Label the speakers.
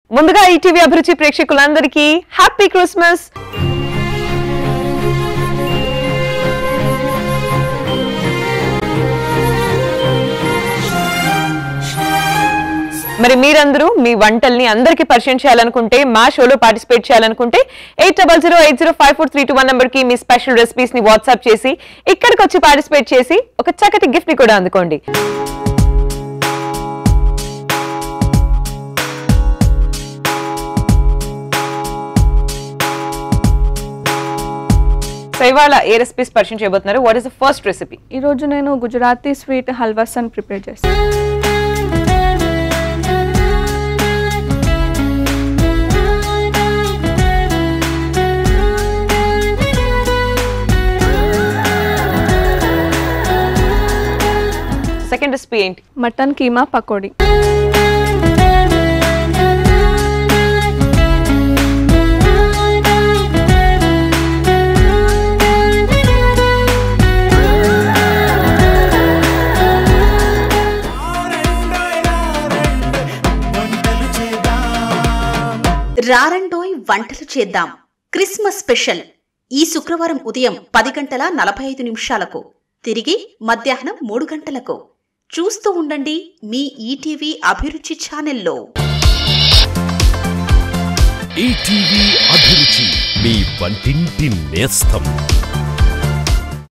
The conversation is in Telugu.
Speaker 1: ముందుగా ఈటీవీ అభిరుచి ప్రేక్షకులందరికీ హ్యాపీ క్రిస్మస్ మరి మీరందరూ మీ వంటల్ని అందరికీ పరిచయం చేయాలనుకుంటే మా షోలో పార్టిసిపేట్ చేయాలనుకుంటే eight double zero eight zero five four three two one number కి మీ స్పెషల్ రెసిపీస్ ని వాట్సాప్ చేసి ఇక్కడికి వచ్చి పార్టిసిపేట్ చేసి ఒక చక్కటి గిఫ్ట్ ని కూడా అందుకోండి సో ఇవాళ ఏ రెసిపీస్ పరిచయం చేయబోతున్నారు what is the first recipe
Speaker 2: ఈరోజు నేను గుజరాతీ స్వీట్ హల్వాస్ అని ప్రిపేర్ చేస్తాను
Speaker 1: సెకండ్ రెసిపీ ఏంటి
Speaker 2: మటన్ కీమా పకోడీ
Speaker 3: రారండోయ్ వంటలు చేద్దాం క్రిస్మస్ స్పెషల్ ఈ శుక్రవారం ఉదయం పది గంటల నలభై ఐదు నిమిషాలకు తిరిగి మధ్యాహ్నం మూడు గంటలకు చూస్తూ ఉండండి మీ ఈటీవీ అభిరుచి ఛానల్లో
Speaker 4: ఈటీవీ అభిరుచి మీ వంటింటి నేస్తం